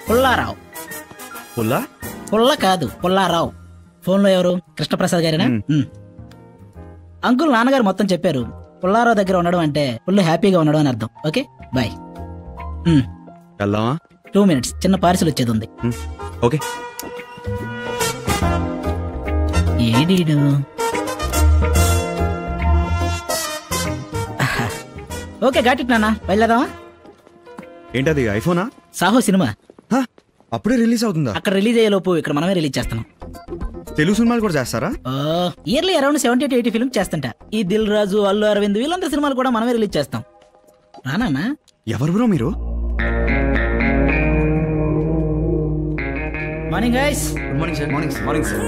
పుల్లారావు పుల్లా పుల్ల కాదు పుల్లారావు ఫోన్లో ఎవరు కృష్ణప్రసాద్ గారేనా మ్. అంకుల్ నాన్నగారు మొత్తం చెప్పారు పుల్లారావు దగ్గర ఉండడం అంటే ఫుల్ హ్యాపీగా ఉండడం అని అర్థం ఓకే బాయ్ వెళ్దామా టూ మినిట్స్ చిన్న పార్సిల్ వచ్చేది ఉంది మ్, ఓకే ఏడీడు ఆహా. ఓకే ఘాట్ ఇట్ నాన్న వెళ్ళదామా ఏంటది ఐఫోనా సాహో సినిమా హ, అప్పుడే రిలీజ్ అవుతుందా అక్కడ రిలీజ్ అయ్యేలోపు ఇక్కడ మనమే రిలీజ్ చేస్తున్నాం తెలుగు సినిమాలు కూడా చేస్తారా yearly around seventy to eighty film చేస్తుంటా ఈ దిల్ రాజు అల్లు అరవింద్ వీళ్ళందరి సినిమాలు కూడా మనమే రిలీజ్ చేస్తాం రానా ఎవరు బ్రో మీరు morning guys good morning sir morning morning sir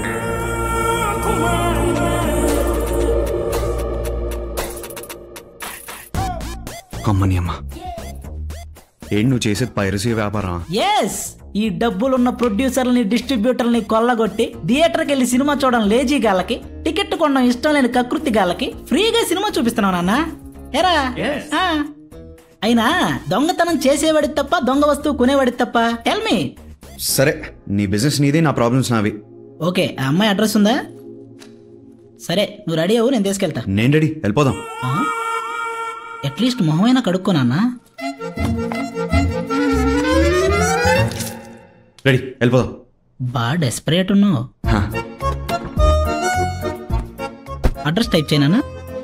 అమ్మని అమ్మ ఏంటి నువ్వు చేసేది పైరసీ వ్యాపారం ఎస్ ఈ డబ్బులున్న ప్రొడ్యూసర్లని డిస్ట్రిబ్యూటర్ని కొల్లగొట్టి థియేటర్కి వెళ్ళి సినిమా చూడడం లేజీ గాళ్ళకి టికెట్ కొనడం ఇష్టం లేని కకృతి గాళ్ళకి ఫ్రీగా సినిమా చూపిస్తున్నావు నాన్న ఎరా ఆ. అయినా దొంగతనం చేసేవాడి తప్ప దొంగ వస్తువు కొనేవాడి తప్ప టెల్ మీ సరే నీ బిజినెస్ నీది నా ప్రాబ్లమ్స్ నావి ఓకే ఆ అమ్మాయి అడ్రస్ ఉందా సరే నువ్వు రెడీ అవ్వు నేను తీసుకెళ్తా నేను రెడీ వెళ్ళిపోదాం అట్లీస్ట్ మొహమైనా కడుక్కోనన్నా రెడీ వెళ్ళిపోదాం బా డెస్పరేట్ ఉన్నావు హా, అడ్రస్ టైప్ చేయనా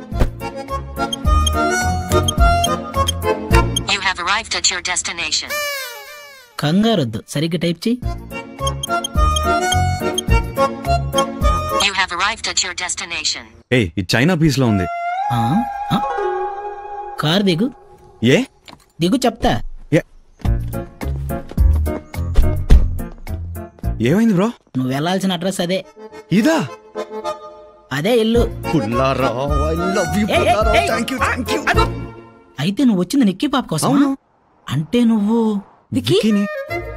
You have arrived at your destination. కంగారొద్దు సరిగ్గా టైప్ చేయి You have arrived at your destination. ఏయ్ ఇది చైనా పీస్ లో ఉంది ఆ, ఆ. కార్ దిగు ఏ దిగు చెప్తా ఏ ఏమైంది బ్రో నువ్వు వెళ్ళాల్సిన అడ్రస్ అదే ఇదా అదే ఇల్లు పుల్లారావు ఐ లవ్ యు ఏయ్, ఏయ్, పుల్లారావు ఏయ్. థాంక్యూ థాంక్యూ అయితే నువ్వు వచ్చింది నిక్కీ పాప కోసం అవును. అంటే నువ్వు విక్కీని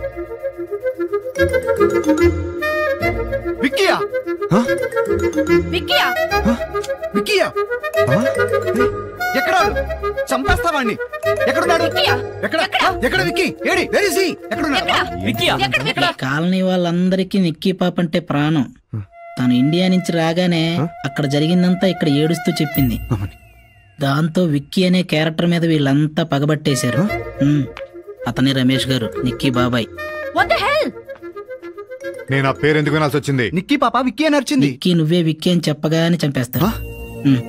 విక్కీయా హ? విక్కీయా విక్కీయా ఆ? ఎక్కడాడు చంపేస్తావాణ్ణి ఎక్కడున్నాడు విక్కీయా? ఎక్కడ ఎక్కడ విక్కీ ఏడి వెరీ సి ఎక్కడున్నాడు ఎక్కడ విక్కీ కాలనీ వాళ్ళందరికీ నిక్కీ పాప అంటే ప్రాణం తను ఇండియా నుంచి రాగానే అక్కడ జరిగిందంతా ఇక్కడ ఏడుస్తూ చెప్పింది అమ్మని. దాంతో విక్కీ అనే క్యారెక్టర్ మీద వీళ్ళంతా పగబట్టేశారు ఉమ్. అతనే రమేష్ గారు నిక్కీ బాబాయ్ వాట్ ద హెల్ నేను ఆ పేరు ఎందుకు వినాల్సి వచ్చింది నిక్కీ పాప విక్కీ అని అరిచింది విక్కీ నువ్వే విక్కీ అని చెప్పగానే చంపేస్తారు ఆ? ఉమ్.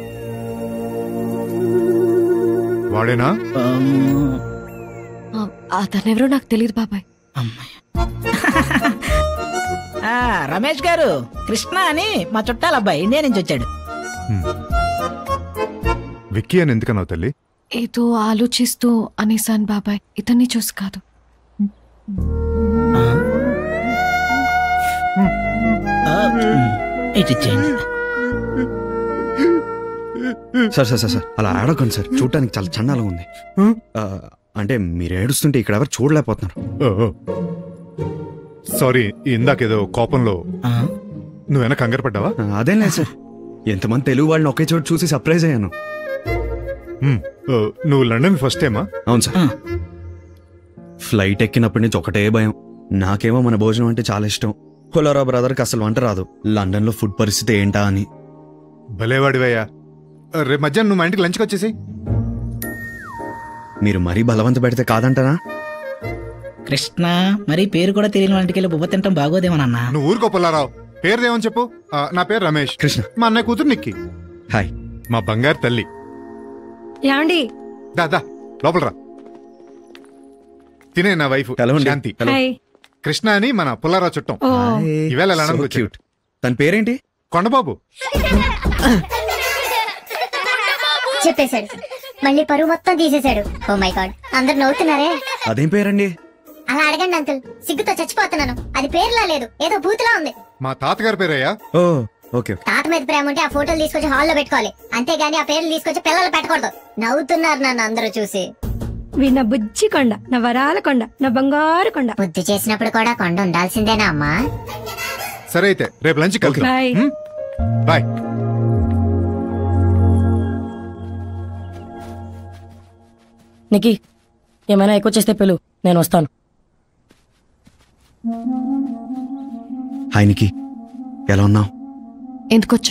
వాడేనా అమ్మో. అతనెవరో నాకు తెలియదు బాబాయ్ అమ్మాయి ఆ, రమేష్ గారు కృష్ణ అని మా చుట్టాల అబ్బాయి ఇండియా నుంచి వచ్చాడు విక్కీ అని ఎందుకన్నావు తల్లి ఏదో ఆలోచిస్తూ అనేసాను బాబాయ్ ఇతన్ని చూసి కాదు ఆ? ఆ, ఉమ్. ఇటు ఇచ్చేయండి సార్ సార్ సార్ సార్ అలా ఆడకండి సార్ చూడటానికి చాలా చండాలంగా ఉంది ఆ, అంటే మీరు ఏడుస్తుంటే ఇక్కడ ఎవరు చూడలేకపోతున్నారు సారీ ఇందాకేదో కోపంలో ఆ? నువ్వేనా కంగారు పడ్డావా ఆ, అదేం లేదు సార్ ఎంతమంది తెలుగు వాళ్ళని ఒకే చోటు చూసి సర్ప్రైజ్ అయ్యాను హ్మ్. ఓ, నువ్వు లండన్ ఫస్ట్ టైమా అవును సార్ ఆ. ఫ్లైట్ ఎక్కినప్పటి నుంచి ఒకటే భయం నాకేమో మన భోజనం అంటే చాలా ఇష్టం హోలారా బ్రదర్కి అసలు వంట రాదు లండన్లో ఫుడ్ పరిస్థితి ఏంటా అని భలేవాడివయ్యా రేపు మధ్యాహ్నం నువ్వు మా ఇంటికి లంచ్కి వచ్చేసి మీరు మరీ బలవంత పెడితే కాదంటారా కృష్ణ మరి పేరు కూడా తెలియని వాళ్ళకి వెళ్ళి బువ్వ తింటాం బాగోదేమో నాన్న నువ్వు ఊరుకో పుల్లారావు పేరు ఏమని చెప్పు ఆ, నా పేరు రమేష్ కృష్ణ మా అన్నయ్య కూతురు నిక్కి హాయ్ మా బంగారు తల్లి ఏమండి దా దా లోపల రా తినే నా వైఫ్ హలో అండి. శాంతి హలో. హాయ్ కృష్ణ అని మన పుల్లారావు చుట్టం ఓ ఈవేళ లండన్కి So వచ్చాడు. cute. తన పేరేంటి కొండబాబు చెప్పేశాడు మళ్ళీ పరువు మొత్తం తీసేశాడు ఓ మై గాడ్ అందరు నవ్వుతున్నారే అదేం పేరండి అలా అడగండి అంకుల్ సిగ్గుతో చచ్చిపోతున్నాను అది పేరులా లేదు ఏదో బూతులా ఉంది మా తాతగారి పేరయ్యా ఓ ఓకే ఓకే తాత మీద ప్రేమ ఉంటే ఆ ఫోటోలు తీసుకొచ్చి హాల్లో పెట్టుకోవాలి అంతేగాని ఆ పేర్లు తీసుకొచ్చి పిల్లలు పెట్టకూడదు నవ్వుతున్నారు నన్ను అందరూ చూసి వీ నా బుజ్జి కొండ నా వరాల కొండ నా బంగారు కొండ బుద్ధి చేసినప్పుడు కూడా కొండ ఉండాల్సిందేనా అమ్మా సరే అయితే రేపు లంచ్ కలిసి బాయ్ బాయ్ నికి ఏమైనా ఎక్కువ చేస్తే పిలు నేను వస్తాను హాయ్ నికి ఎలా ఉన్నావు ఎందుకొచ్చా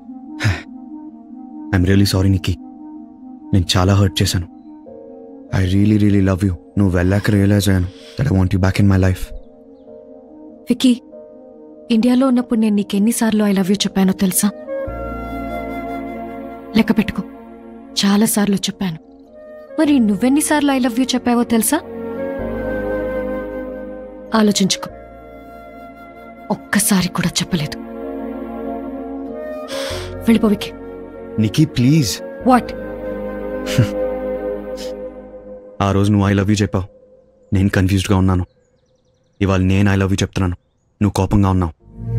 ఐఎమ్ రియలీ సారీ నిక్కి నేను చాలా హర్ట్ చేశాను I really really love you నువ్వు వెళ్ళాక రియలైజ్ అయ్యాను that I want you back in my life Vicky ఇండియాలో ఉన్నప్పుడు నేను నీకెన్నిసార్లు ఐ లవ్ యూ చెప్పానో తెలుసా లెక్క పెట్టుకో చాలా సార్లు చెప్పాను మరి నువ్వెన్నిసార్లు ఐ లవ్ యూ చెప్పావో తెలుసా ఆలోచించుకో ఒక్కసారి కూడా చెప్పలేదు వెళ్ళిపో వికీ నిక్కీ ప్లీజ్ వాట్ ఆ రోజు నువ్వు ఐ లవ్ యూ చెప్పావు నేను కన్ఫ్యూజ్డ్గా ఉన్నాను ఇవాళ నేను ఐ లవ్ యూ చెప్తున్నాను నువ్వు కోపంగా ఉన్నావు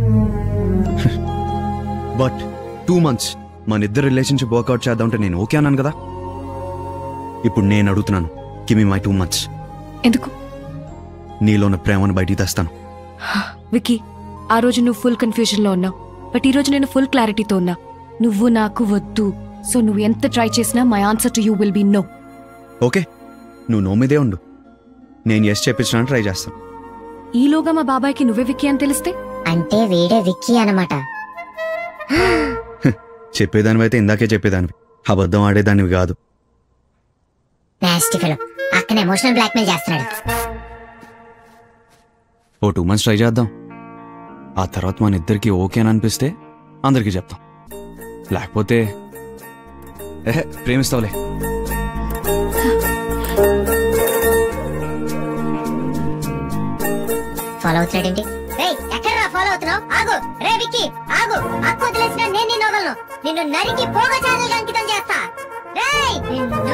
బట్ టూ మంత్స్ మన ఇద్దరు రిలేషన్షిప్ వర్కౌట్ చేద్దామంటే నేను ఓకే అన్నాను కదా ఇప్పుడు నేను అడుగుతున్నాను కిమి మై టూ మంత్స్ ఎందుకు నీలో ఉన్న ప్రేమను బయటికి తెస్తాను వికీ ఆ రోజు నువ్వు ఫుల్ కన్ఫ్యూజన్లో ఉన్నావు బట్ ఈ రోజు నేను ఫుల్ క్లారిటీతో ఉన్నా నువ్వు నాకు వద్దు సో నువ్వు ఎంత ట్రై చేసినా my answer to you will be no okay నువ్వు నో మీదే ఉండు నేను ఎస్ చెప్పించడానికి ట్రై చేస్తాను ఈలోగా మా బాబాయ్కి నువ్వే విక్కీ అని తెలిస్తే అంటే వీడే విక్కీ అన్నమాట చెప్పేదానివి అయితే ఇందాకే చెప్పేదానివి అబద్ధం ఆడేదానివి కాదు నాస్టి ఫెలో అక్కన ఎమోషనల్ బ్లాక్మెయిల్ చేస్తున్నాడు ఓ టూ మంత్స్ ట్రై చేద్దాం ఆ తర్వాత మన ఇద్దరికి ఓకే అని అనిపిస్తే అందరికీ చెప్తాం లేకపోతే ఏహే ప్రేమిస్తావులే ఫాలో అవుతున్నాడేంటి రేయ్ ఎక్కడరా ఫాలో అవుతున్నావు ఆగు రే విక్కీ ఆగు అక్క వదిలేసిన నేను నిన్ను వదలను నిన్ను నరికి పోగ ఛానల్ అంకితం చేస్తా రేయ్ నిన్ను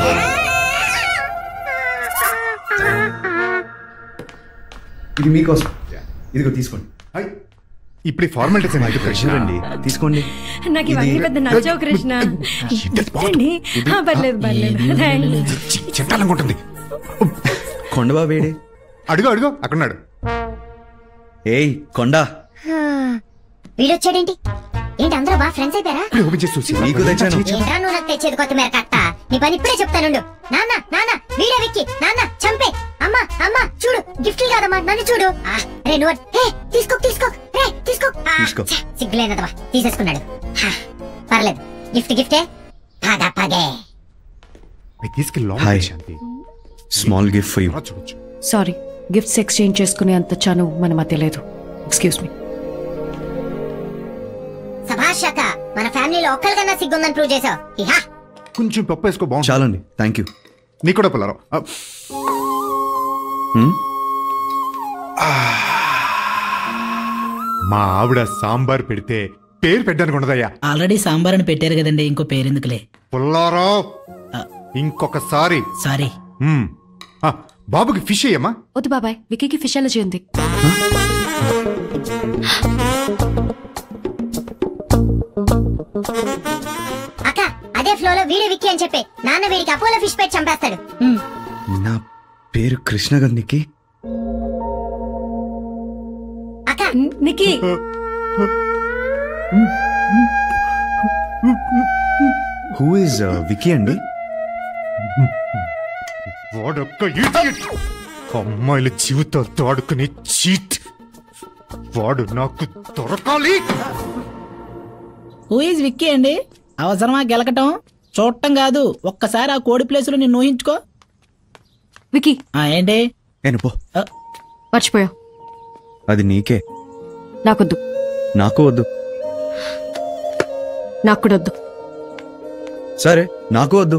ఇది మీకోసం ఇదిగో తీసుకోండి హాయ్. ఇప్పుడు ఫార్మాలిటీస్ ప్రెషర్ అండి తీసుకోండి నాకు ఇవన్నీ ఇది- పెద్ద నచ్చవు కృష్ణ ఇచ్చండి. ఆ, పర్లేదు పర్లేదు థాంక్స్. చెట్టాలనుకుంటుంది కొండబా వేడి అడుగు అడుగు అక్కడున్నాడు ఏయ్ కొండ వీడొచ్చాడేంటి ఏంటి అందరూ బాగా ఫ్రెండ్స్ అయిపోయారా ఇప్పుడు ఓపెన్ చేసి చూసి నీకు తెచ్చాను ఏంట్రా నువ్వు నాకు తెచ్చేది కొత్తిమీర కట్ట నీ పని ఇప్పుడే చెప్తానుండు నాన్న నాన్న వీడే విక్కి నాన్న చంపే అమ్మా అమ్మా చూడు గిఫ్ట్లు కాదమ్మా నన్ను చూడు ఆ, రే నువ్వు హే తీసుకో తీసుకో రే తీసుకో ఆ, తీసుకో. ఛ, సిగ్గులేనదవా తీసేసుకున్నాడు హా, పర్లేదు గిఫ్ట్ గిఫ్టే పగ పగే అవి తీసుకెళ్ళి హాయ్. లోపలికి Shanti small gift for you తర్వాత చూడొచ్చు సారీ గిఫ్ట్స్ ఎక్స్చేంజ్ చేసుకునే అంత చనువు మన మధ్య లేదు ఎక్స్క్యూజ్ మీ సభాషక మన ఫ్యామిలీలో ఒక్కరికన్నా సిగ్గుందని ప్రూవ్ చేసావు ఇహా కొంచెం పప్పు వేసుకో బాగుంటుంది చాలండి థ్యాంక్ యూ నీ కూడా పుల్లారావు ఆ, మా ఆవిడ సాంబార్ పెడితే పేరు పెట్టడానికి ఉండదయ్యా ఆల్రెడీ సాంబార్ అని పెట్టారు కదండి ఇంకో పేరెందుకులే పుల్లారావు ఇంకొకసారి సారీ మ్మ్. ఆ, బాబుకి ఫిష్ అయ్యమ్మా వద్దు బాబాయ్ విక్కీకి ఫిష్ అలర్జీ ఉంది అక్క అదే ఫ్లోలో వీడే విక్కి అని చెప్పి నాన్న వీడికి అపోలో ఫిష్ పెట్టి చంపేస్తాడు ఉమ్. నా పేరు కృష్ణ గంధికి అక్క నికి హూ ఇస్ వికీ అండి వాడొక్క idiot. అమ్మాయిల జీవితాలతో ఆడుకునే చీట్ వాడు నాకు దొరకాలి హూ ఈజ్ విక్కీ అండి అవసరమా గెలకటం చూడటం కాదు ఒక్కసారి ఆ కోడి ప్లేసులో నిన్ను ఊహించుకో విక్కీ ఆ, ఏంటి నేను పో ఆ, మర్చిపోయావు అది నీకే నాకొద్దు నాకు వద్దు నాకు కూడా వద్దు సరే నాకు వద్దు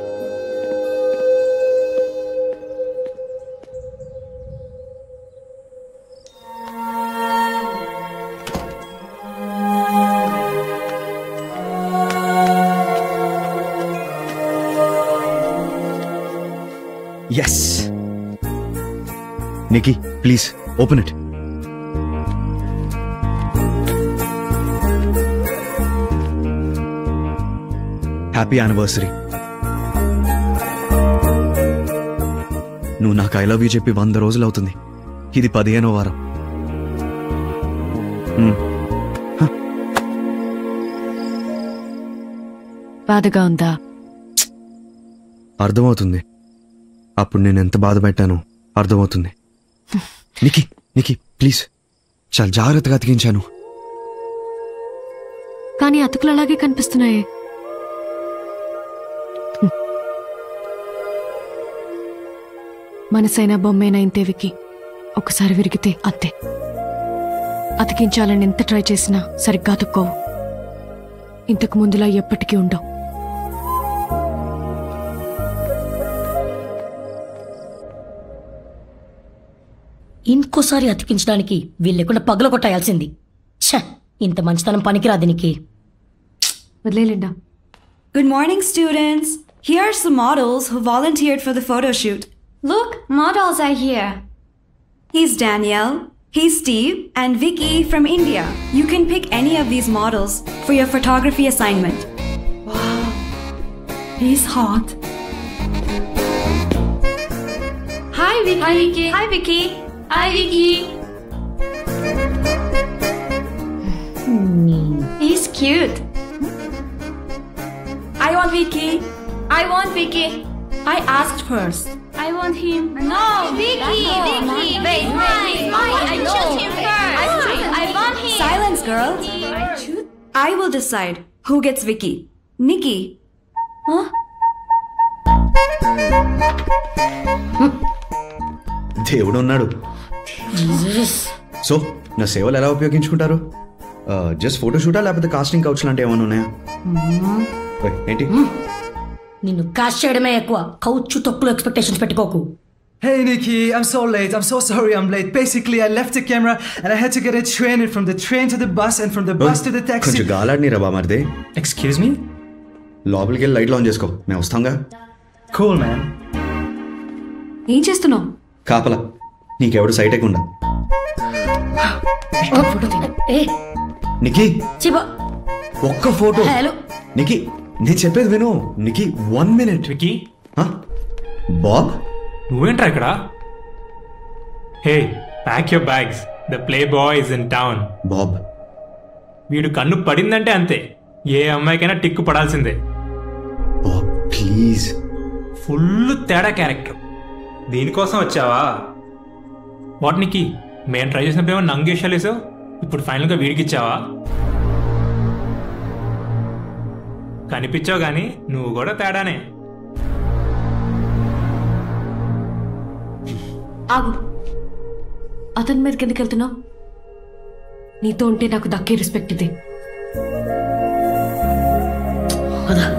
yes Nikki please open it happy anniversary నువ్వు నాకు ఐ లవ్ యూ చెప్పి వంద రోజులు అవుతుంది ఇది పదిహేనో వారం మ్, బాధగా ఉందా అర్థమవుతుంది అప్పుడు నేను ఎంత బాధ పెట్టానో అర్థమవుతుంది నికి నీకి ప్లీజ్ చాలా జాగ్రత్తగా అతికించాను కానీ అతుకులు అలాగే కనిపిస్తున్నాయే హ్మ్. మనసైనా బొమ్మైనా ఇంతే వికి ఒకసారి విరిగితే అంతే అతికించాలని ఎంత ట్రై చేసినా సరిగ్గా అతుక్కోవు ఇంతకు ముందులా ఎప్పటికీ ఉండవు ఇంకోసారి అతికించడానికి వీళ్ళెకుండా పగల కొట్టాల్సింది ఛ ఇంత మంచితనం పనికిరాదు నీకి వదిలేలేండా Good morning, students. Here are some models who volunteered for the photo shoot. Look, models are here. He's Danielle, he's Steve, and Vicky from India. You can pick any of these models for your photography assignment. Wow, he's hot. Hi, Vicky. Hi, Vicky. Hi, Vicky. Hi, Vicky. He's cute. I want Vicky. I want Vicky. I asked first. I want him. No, Vicky. Vicky. Wait, wait, wait. I choose him first. I, I want him. Silence, girls. I will decide who gets Vicky. Nikki. Huh? దేవుడు ఉన్నాడు so నా సేవలు ఎలా ఉపయోగించుకుంటారు just photo షూటా లేకపోతే casting couch లాంటి ఏమైనా ఉన్నాయా ఓయ్, ఏంటి నిన్ను కాస్ట్ చేయడమే ఎక్కువ కౌచు తొక్కులు ఎక్స్పెక్టేషన్స్ పెట్టుకోకు Hey Nikki, I'm so late. I'm so sorry I'm late. Basically, I left the camera and I had to get a train and from the train to the bus and from the bus to the taxi. కొంచెం గాలాడిని రా బామర్దే Excuse me? లోపలికి వెళ్ళి లైట్లు on చేసుకో మేము వస్తాంగా Cool, man. ఏం చేస్తున్నావు కాపలా నీకెవడు సైట్ ఎక్కుండా ఫోటో తీయండి. ఏ నికి చిబా ఒక్క ఫోటో హలో నికి నేను చెప్పేది విను నికి వన్ మినిట్ వికీ బాబ్ నువ్వేంట్రా ఇక్కడ hey pack your bags the playboy is in town Bob వీడు కన్ను పడిందంటే అంతే ఏ అమ్మాయికైనా టిక్కు పడాల్సిందే ప్లీజ్ ఫుల్ తేడా క్యారెక్టర్ దీనికోసం వచ్చావా వాటినికి మేము ట్రై చేసినప్పుడు ఏమో నంగేషాలు వేసావు ఇప్పుడు ఫైనల్గా వీడికి ఇచ్చావా కనిపించావు కానీ నువ్వు కూడా తేడానే ఆగు అతని మీదకి ఎందుకు వెళ్తున్నావు నీతో ఉంటే నాకు దక్కే రెస్పెక్ట్ ఇది అదా